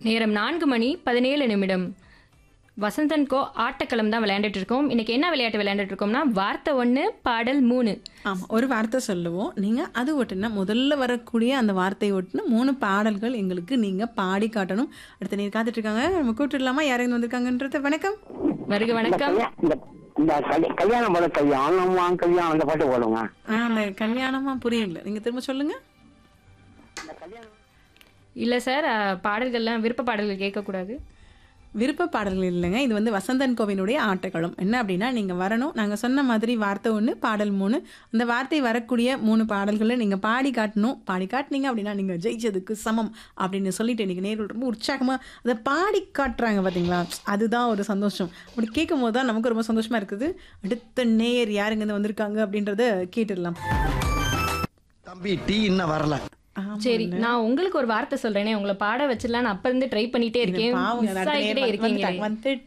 நேரம் நான்கு மணி பதினேழு நிமிடம் வசந்தன் கோ ஆட்டக்களம் தான் விளையாண்டுட்டு இருக்கோம் இன்னைக்கு என்ன விளையாட்டு விளையாண்டுட்டு இருக்கோம்னா வார்த்தை ஒன்று பாடல் மூணு ஆமாம் ஒரு வார்த்தை சொல்லுவோம் நீங்கள் அது ஒட்டுனா முதல்ல வரக்கூடிய அந்த வார்த்தையை ஒட்டுனா மூணு பாடல்கள் எங்களுக்கு நீங்கள் பாடி காட்டணும் அடுத்த நீர் காத்துட்டு இருக்காங்க நம்ம கூப்பிட்டுடலாமா யாரையும் வந்திருக்காங்கன்றது வணக்கம் வருக வணக்கம் கல்யா- இந்த இந்த கல்ய- கல்யாணம் போல கல்யாணம் வா கல்யாணம் அந்த பாட்டு போடுங்க ஆ அந்த கல்யாணமா புரியல நீங்கள் திரும்ப சொல்லுங்க இல்லை சார் அஹ், பாடல்கள்லாம் விருப்ப பாடல்கள் கேட்கக்கூடாது விருப்ப பாடல்கள் இல்லைங்க இது வந்து வசந்தன் கோவினுடைய ஆட்டக்களம் என்ன அப்படின்னா நீங்கள் வரணும் நாங்கள் சொன்ன மாதிரி வார்த்தை ஒன்று பாடல் மூணு அந்த வார்த்தை வரக்கூடிய மூணு பாடல்களை நீங்கள் பாடி காட்டணும் பாடி காட்டினீங்க அப்படின்னா நீங்கள் ஜெயிச்சதுக்கு சமம் அப்படின்னு சொல்லிட்டு இன்னைக்கு நேரில் ரொம்ப உற்சாகமாக அதை பாடி காட்டுறாங்க பார்த்தீங்களா அதுதான் ஒரு சந்தோஷம் அப்படி கேட்கும் போது தான் நமக்கு ரொம்ப சந்தோஷமாக இருக்குது அடுத்த நேயர் யாருங்க இருந்து வந்திருக்காங்க அப்படின்றத கேட்டுடலாம் தம்பி டீ இன்னும் வரல ஆமா. சரி நான் உங்களுக்கு ஒரு வார்த்தை சொல்றேனே உங்களை பாட வச்சிடலாம் நான் அப்ப இருந்து ட்ரை பண்ணிட்டே இருக்கேன் பாவங்க, மிஸ் அடுத்த நேயர் ஆகிட்டே வந்து- இருக்கீங்களே வந்துட்டாங்க. வந்து